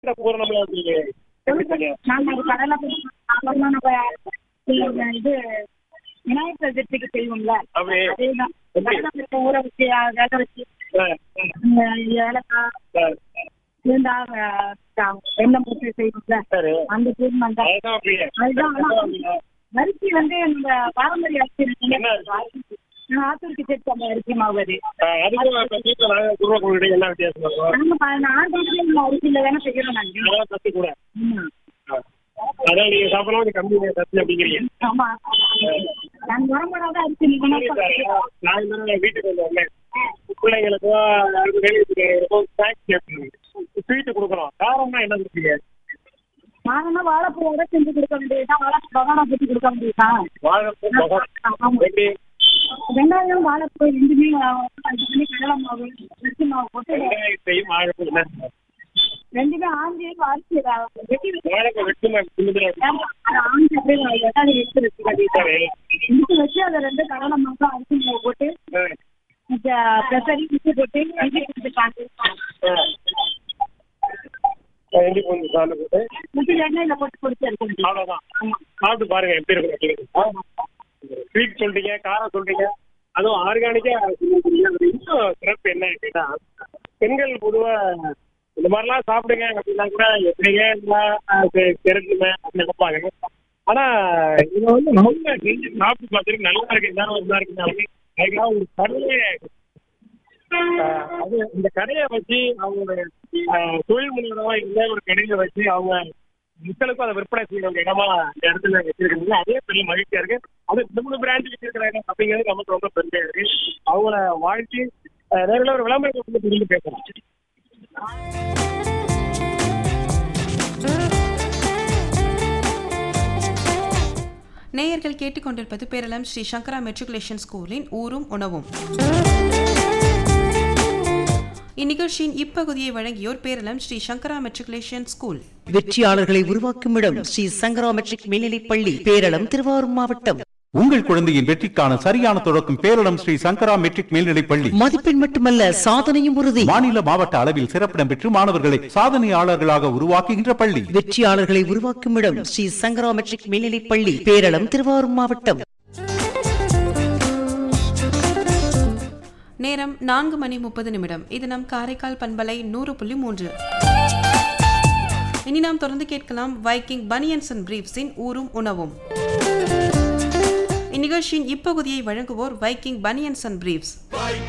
இந்த பூரணமா இருக்கு எப்படி தனியா நாங்க அது கடலை போட்டு சாதாரணமா நம்ம செய்வோங்க, இது விநாயகர் சதுர்த்திக்கு செய்வோம்ல அப்படி அதேதான் எப்படி? கடலை பருப்பை ஊற வச்சு அஹ், வேக வச்சு ஆ, இந்த ஏலக்காய் ஆ, இருந்தா வெள்ளம் போட்டு செய்வோம்ல சரி அந்த தீர்மானம் தான் அதுதான் அப்படி அதுதான் ஆனா, அரிசி வந்து இந்த பாரம்பரிய அரிசி இருக்குல்ல, என்ன அரிசி? நான் ஆத்தூருக்கு சேர்த்து அந்த அரிசி மாவு அது ஆ, அதுக்கும் இப்ப வீட்டுல நாங்க குருவா கோவிலுடைய என்ன வித்தியாசம் இருக்கும் நாங்க ப- நான் வீட்டுல இந்த அரிசியில தானே செய்யறோம் நாங்க அதெல்லாம் சத்து கூட ஆமா. ஆ. அதான் நீங்க சாப்பிடலாம் கொஞ்சம் கம்மி சத்து அப்படிங்கிறீங்க ஆமா நான் வரம்படாத அரிசி நீங்க நான் இந்த தடவை வீட்டுக்கு வந்து வந்தேன் பிள்ளைங்களுக்கும் யாருக்கும் வெளியே ஸ்நாக்ஸ் ஸ்வீட்டு கொடுக்குறோம் காரம்னா என்ன கொடுப்பீங்க நாங்கன்னா வாழைப்பூவோட செஞ்சு கொடுக்க வேண்டியதுதான் வாழைப்பூ பகவானா போட்டு கொடுக்க வேண்டியதுதான் வாழைப்பூ பகம் ஆமா. எப்படி வெங்காயம் வாழைப்பூ ரெண்டுமே அஹ், இது பண்ணி கடலை மாவு அரிசி மாவு போட்டு வெங்காயத்தையும் வாழைப்பூ என்ன? ரெண்டுமே ஆஞ்சி அரிசி அஹ், வெட்டி வச்சு வாழைப்பூ வெட்டுமா சின்னதுல ஆமா, அதை ஆஞ்சி அப்படியே எட்டாவது எடுத்து வச்சு சரி எடுத்து வச்சு அதை ரெண்டு கடலை மாவு அரிசி மாவு போட்டு ஆ, பெசரி மிக்சி போட்டு இஞ்சி கொடுத்துட்டாங்க ஆ. இஞ்சி பூண்டு சாந்து போட்டு மிக்சி எண்ணெயில போட்டு கொடுத்து எடுக்கணும் அவ்வளவுதான் சாப்பிட்டு பாருங்க எப்படி இருக்கும் அப்படின்னு. ஸ்வீட் சொல்றீங்க காரம் சொல்றீங்க அதுவும் ஆர்கானிக்கா சொல்லிருக்கீங்க. அது இன்னும் சிறப்பு என்ன கேட்டா பெண்கள் பொதுவா இந்த மாதிரிலாம் சாப்பிடுங்க அப்படின்னா கூட எப்படிங்க இருந்தா தெரிஞ்சுமே அப்படின்னு நினைப்பாங்க ஆனா இது வந்து ரொம்ப செஞ்சு சாப்பிட்டு பார்த்துட்டு நல்லா இருக்கு எல்லாரும் நல்லா இருக்கு அப்படின்னு அதுக்கெல்லாம் ஒரு கடையே ஆஹ் அது இந்த கடையை வச்சு அவங்களோட ஆஹ் தொழில் முனைவரமா இருந்த ஒரு கடையை வச்சு அவங்க மக்களுக்கும் அதை விற்பனை செய்யற ஒரு இடமா இந்த இடத்துல வச்சிருக்காங்க அதே பெரிய மகிழ்ச்சியா இருக்கு அது ரெண்டு மூணு பிராண்ட் வச்சிருக்கிறாங்க அப்படிங்கிறது நமக்கு ரொம்ப பெருமையா இருக்கு அவங்கள வாழ்த்தி ஆஹ் நேரில் ஒரு விளம்பரத்தை வந்து திரும்பி பேசலாம் நேயர்கள் கேட்டுக்கொண்டிருப்பது பேரளம் ஸ்ரீ சங்கரா மெட்ரிகுலேஷன் ஸ்கூலின் ஊரும் உணவும் இந்நிகழ்ச்சியின் இப்பகுதியை வழங்கியோர் பேரளம் ஸ்ரீ சங்கரா மெட்ரிகுலேஷன் ஸ்கூல் வெற்றியாளர்களை உருவாக்கும் இடம் ஸ்ரீ சங்கரா மெட்ரிக் மேல்நிலைப் பள்ளி பேரளம் திருவாரூர் மாவட்டம் உங்கள் குழந்தையின் வெற்றிக்கான சரியான தொடக்கம் பேரிடம் ஸ்ரீ சங்கரா மெட்ரிக் மேல்நிலைப் பள்ளி மதிப்பெண் மட்டுமல்ல சாதனையும் உறுதி மாநில மாவட்ட அளவில் சிறப்பிடம் பெற்று மாணவர்களை சாதனையாளர்களாக உருவாக்குகின்ற பள்ளி வெற்றியாளர்களை உருவாக்கும் இடம் ஸ்ரீ சங்கரா மெட்ரிக் மேல்நிலைப் பள்ளி பேரளம் திருவாரூர் மாவட்டம் நேரம் நான்கு மணி முப்பது நிமிடம் இது நம் காரைக்கால் பண்பலை நூறு புள்ளி மூன்று இனி நாம் தொடர்ந்து கேட்கலாம் வைக்கிங் பனியன்ஸ் அண்ட் பிரீப்ஸின் ஊரும் உணவும் இந்நிகழ்ச்சியின் இப்பகுதியை வழங்குவோர் வைக்கிங் பனியன்ஸ் அண்ட் பிரீப்ஸ்